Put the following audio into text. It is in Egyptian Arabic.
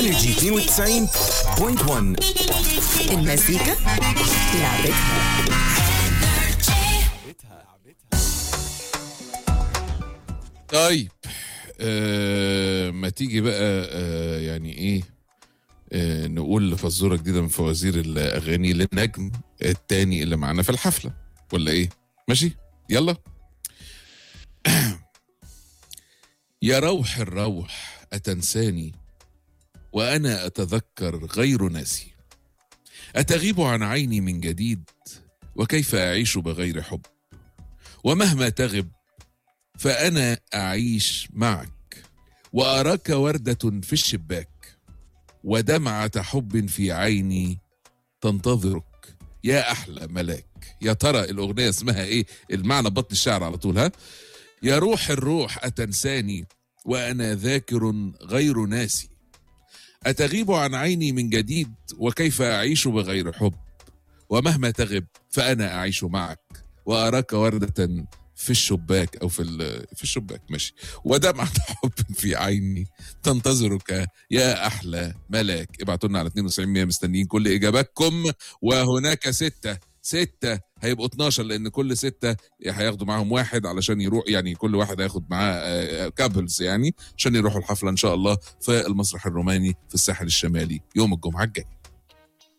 انرجي 92.1 المزيكا لعبتها طيب آه ما تيجي بقى آه يعني ايه آه نقول فزوره جديده من فوازير الاغاني للنجم التاني اللي معانا في الحفله ولا ايه ماشي يلا يا روح الروح اتنساني وانا اتذكر غير ناسي اتغيب عن عيني من جديد وكيف اعيش بغير حب ومهما تغب فأنا أعيش معك وأراك وردة في الشباك ودمعة حب في عيني تنتظرك يا أحلى ملاك يا ترى الأغنية اسمها إيه المعنى بطن الشعر على طول ها يا روح الروح أتنساني وأنا ذاكر غير ناسي أتغيب عن عيني من جديد وكيف أعيش بغير حب ومهما تغب فأنا أعيش معك وأراك وردة في الشباك او في ال- في الشباك ماشي ودمعة حب في عيني تنتظرك يا احلى ملاك ابعتوا لنا على 92 100 مستنيين كل اجاباتكم وهناك ستة ستة هيبقوا 12 لان كل ستة هياخدوا معاهم واحد علشان يروح يعني كل واحد هياخد معاه كابلز يعني عشان يروحوا الحفلة ان شاء الله في المسرح الروماني في الساحل الشمالي يوم الجمعة الجاي